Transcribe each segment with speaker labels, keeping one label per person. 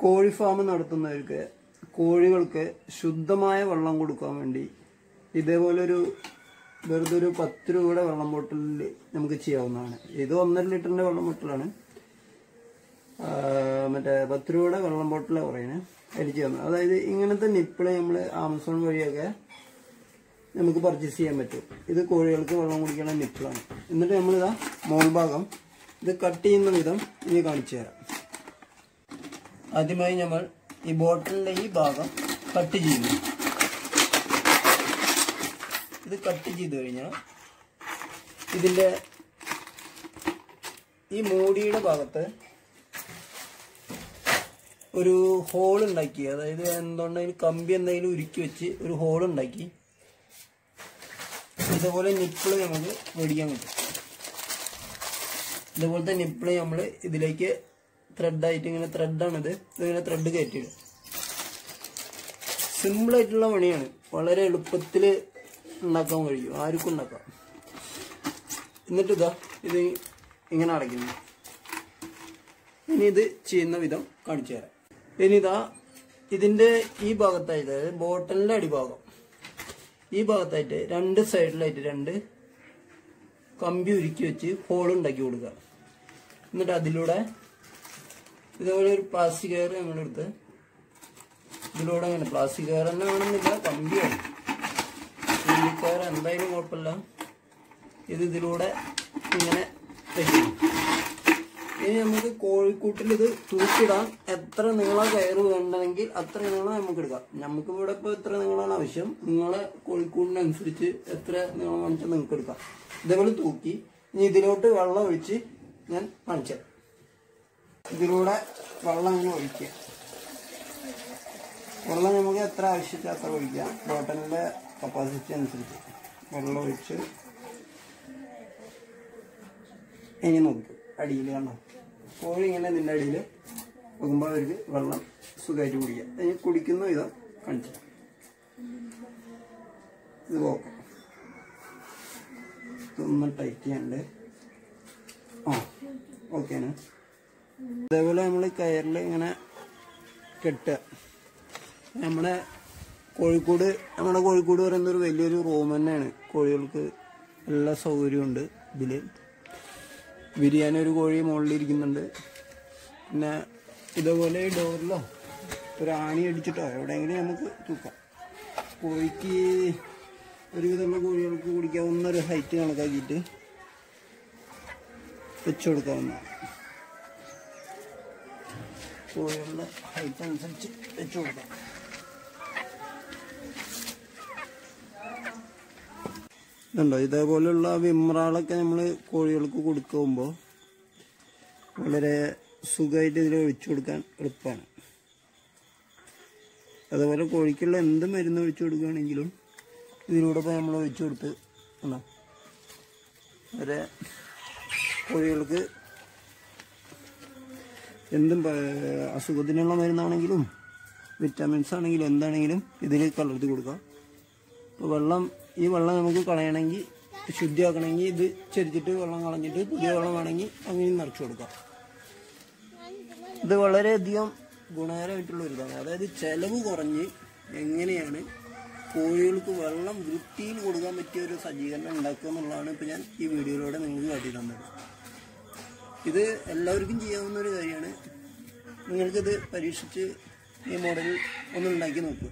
Speaker 1: കോഴി ഫാം നടത്തുന്നവർക്ക് കോഴികൾക്ക് ശുദ്ധമായ വെള്ളം കൊടുക്കാൻ വേണ്ടി ഇതേപോലൊരു വെറുതെ ഒരു പത്ത് രൂപയുടെ വെള്ളം ബോട്ടിലിൽ നമുക്ക് ചെയ്യാവുന്നതാണ് ഇത് ഒന്നര ലിറ്ററിന്റെ വെള്ളം ബോട്ടിലാണ് ആ, മറ്റേ പത്ത് രൂപയുടെ വെള്ളം ബോട്ടിലാണ് പറയുന്നത് അതിൽ ചെയ്യാവുന്നത് അതായത് ഇങ്ങനത്തെ നിപ്പിള് നമ്മൾ ആമസോൺ വഴിയൊക്കെ നമുക്ക് പർച്ചേസ് ചെയ്യാൻ പറ്റും ഇത് കോഴികൾക്ക് വെള്ളം കുടിക്കുന്ന നിപ്പിളാണ് എന്നിട്ട് നമ്മളിതാ മോൾ ഭാഗം ഇത് കട്ട് ചെയ്യുന്ന വിധം ഇനി കാണിച്ചു തരാം ആദ്യമായി നമ്മൾ ഈ ബോട്ടിലിന്റെ ഈ ഭാഗം കട്ട് ചെയ്യുന്നു ഇത് കട്ട് ചെയ്ത് കഴിഞ്ഞാൽ ഇതിന്റെ ഈ മൂടിയുടെ ഭാഗത്ത് ഒരു ഹോൾ ഉണ്ടാക്കി അതായത് എന്തുകൊണ്ടെങ്കിലും കമ്പി എന്തെങ്കിലും ഉരുക്കി വെച്ച് ഒരു ഹോൾ ഉണ്ടാക്കി ഇതുപോലെ നിപ്പിള് നമുക്ക് മേടിക്കാൻ കിട്ടും ഇതുപോലത്തെ നിപ്പിള് നമ്മൾ ഇതിലേക്ക് ത്രെഡായിട്ട് ഇങ്ങനെ ത്രെഡാണിത് ഇതിങ്ങനെ ത്രെഡ് കയറ്റിയിടും സിമ്പിൾ ആയിട്ടുള്ള പണിയാണ് വളരെ എളുപ്പത്തിൽ ഉണ്ടാക്കാൻ കഴിയും ആർക്കും ഉണ്ടാക്കാം എന്നിട്ട് ഇതാ ഇത് ഇങ്ങനെ അടയ്ക്കുന്നു ഇനി ഇത് ചെയ്യുന്ന വിധം കാണിച്ചു തരാം ഇനി ഇതാ ഇതിന്റെ ഈ ഭാഗത്തായിട്ട് അതായത് ബോട്ടലിന്റെ അടിഭാഗം ഈ ഭാഗത്തായിട്ട് രണ്ട് സൈഡിലായിട്ട് രണ്ട് കമ്പി ഉരുക്കി വെച്ച് ഹോൾ ഉണ്ടാക്കി കൊടുക്കുക എന്നിട്ട് അതിലൂടെ ഇതുപോലെ ഒരു പ്ലാസ്റ്റിക് കയർ നമ്മളെടുത്ത് ഇതിലൂടെ അങ്ങനെ പ്ലാസ്റ്റിക് കയർ തന്നെ വേണമെന്നില്ല കമ്പിയാണ് കയർ എന്തായാലും കുഴപ്പമില്ല ഇത് ഇതിലൂടെ ഇങ്ങനെ വെക്കും ഇനി നമുക്ക് കോഴിക്കൂട്ടിൽ ഇത് തൂക്കിടാൻ എത്ര നീളം കയറ് വേണ്ടെങ്കിൽ അത്ര നീളം നമുക്ക് എടുക്കാം നമുക്ക് ഇവിടെ ഇപ്പോൾ എത്ര നീളമാണ് ആവശ്യം നിങ്ങളെ കോഴിക്കൂടിനനുസരിച്ച് എത്ര നീളം വേണിച്ചാൽ നിങ്ങൾക്ക് എടുക്കാം ഇതേപോലെ തൂക്കി ഇനി ഇതിലോട്ട് വെള്ളം ഒഴിച്ച് ഞാൻ കാണിച്ചു തരാം. ഇതിലൂടെ വെള്ളം ഇങ്ങനെ ഒഴിക്കുക വെള്ളം നമുക്ക് എത്ര ആവശ്യത്തിൽ അത്ര ഒഴിക്കാം ബോട്ടലിന്റെ കപ്പാസിറ്റി അനുസരിച്ച് വെള്ളം ഒഴിച്ച് ഇനി നോക്കും അടിയിൽ കണ്ടോ കോഴി ഇങ്ങനെ ഇതിൻ്റെ അടിയിൽ നോക്കുമ്പോൾ അവർക്ക് വെള്ളം സുഖമായിട്ട് കുടിക്കാം ഇനി കുടിക്കുന്ന വിധം കാണിച്ചു തരാം. ഇത് നോക്കാം ഇതൊന്ന് ടൈറ്റ് ചെയ്യാണ്ട് ആ ഓക്കെയാണ് അതേപോലെ നമ്മൾ കയറിൽ ഇങ്ങനെ കെട്ടുക നമ്മുടെ കോഴിക്കോട് നമ്മുടെ കോഴിക്കോട് പറയുന്ന ഒരു വലിയൊരു റൂം തന്നെയാണ് കോഴികൾക്ക് എല്ലാ സൗകര്യമുണ്ട് ഇതിൽ ബിരിയാണി ഒരു കോഴി മുകളിൽ ഇരിക്കുന്നുണ്ട് പിന്നെ ഇതേപോലെ ഡോറിലോ ഒരു ആണി അടിച്ചിട്ടോ എവിടെയെങ്കിലും നമുക്ക് തൂക്കാം കോഴിക്ക് ഒരുവിധമുള്ള കോഴികൾക്ക് കുടിക്കാവുന്ന ഒരു ഹൈറ്റ് കണക്കാക്കിയിട്ട് വെച്ചു കൊടുക്കാവുന്നതാണ് കോഴികളുടെ ഹൈറ്റ് അനുസരിച്ച് വെച്ചു കൊടുക്കാം ഇതുണ്ടോ ഇതേപോലെയുള്ള വിമ്രാളൊക്കെ നമ്മൾ കോഴികൾക്ക് കൊടുക്കുമ്പോൾ വളരെ സുഖമായിട്ട് ഇതിൽ ഒഴിച്ചു കൊടുക്കാൻ എളുപ്പമാണ് അതുപോലെ കോഴിക്കുള്ള എന്ത് മരുന്ന് ഒഴിച്ചു കൊടുക്കുകയാണെങ്കിലും ഇതിലൂടെ ഇപ്പോൾ നമ്മൾ ഒഴിച്ചു കൊടുത്ത് എന്നാ വരെ കോഴികൾക്ക് എന്തും പ- അസുഖത്തിനുള്ള മരുന്നാണെങ്കിലും വിറ്റാമിൻസ് ആണെങ്കിലും എന്താണെങ്കിലും ഇതിൽ കലർത്തി കൊടുക്കാം ഇപ്പോൾ വെള്ളം ഈ വെള്ളം നമുക്ക് കളയണമെങ്കിൽ ശുദ്ധിയാക്കണമെങ്കിൽ ഇത് ചെരിച്ചിട്ട് വെള്ളം കളഞ്ഞിട്ട് പുതിയ വെള്ളം വേണമെങ്കിൽ അങ്ങനെയും നിറച്ചു കൊടുക്കാം ഇത് വളരെയധികം ഗുണകരമായിട്ടുള്ള ഒരു ഇതാണ് അതായത് ചെലവ് കുറഞ്ഞ് എങ്ങനെയാണ് കോഴികൾക്ക് വെള്ളം വൃത്തിയിൽ കൊടുക്കാൻ പറ്റിയ ഒരു സജ്ജീകരണം ഉണ്ടാക്കുക എന്നുള്ളതാണ് ഇപ്പോൾ ഞാൻ ഈ വീഡിയോയിലൂടെ നിങ്ങൾക്ക് കാട്ടി തന്നത് ഇത് എല്ലാവർക്കും ചെയ്യാവുന്ന ഒരു കാര്യമാണ് നിങ്ങൾക്കിത് പരീക്ഷിച്ച് ഈ മോഡൽ ഒന്ന് ഉണ്ടാക്കി നോക്കുക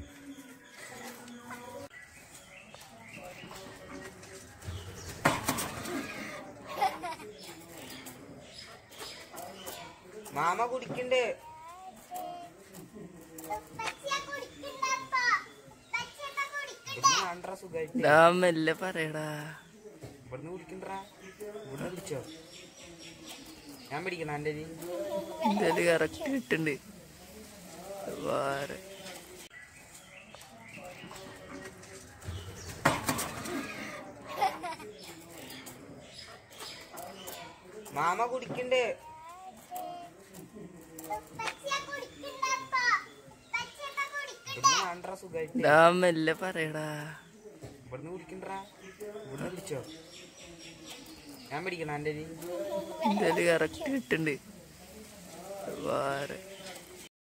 Speaker 2: മാമ കുടിക്കണ്ടേ ആണ്ട്രാ സുഖായിട്ട്
Speaker 3: ഞാൻ മെല്ലെ പറയടാ
Speaker 2: ഇവിടുന്ന് കുടിക്കണ്ടാ ഇവിടുന്ന് കുടിച്ചോ ഞാൻ പിടിക്കണ എന്റെ
Speaker 3: എന്തായാലും കറക്റ്റ് കിട്ടുന്നുണ്ട് വേറെ
Speaker 2: മാമ കുടിക്കണ്ടേ ഇവിടുന്ന് ആണ്ട്രാ സുഖായിട്ട്
Speaker 3: ഞാൻ മെല്ലെ പറയടാ
Speaker 2: ഇവിടുന്ന് കുടിക്കണ്ടാ ഇവിടുന്ന് കുടിച്ചോ ഞാൻ പിടിക്കണ എന്റെ
Speaker 3: എന്തായാലും കറക്റ്റ് കിട്ടുന്നുണ്ട് വേറെ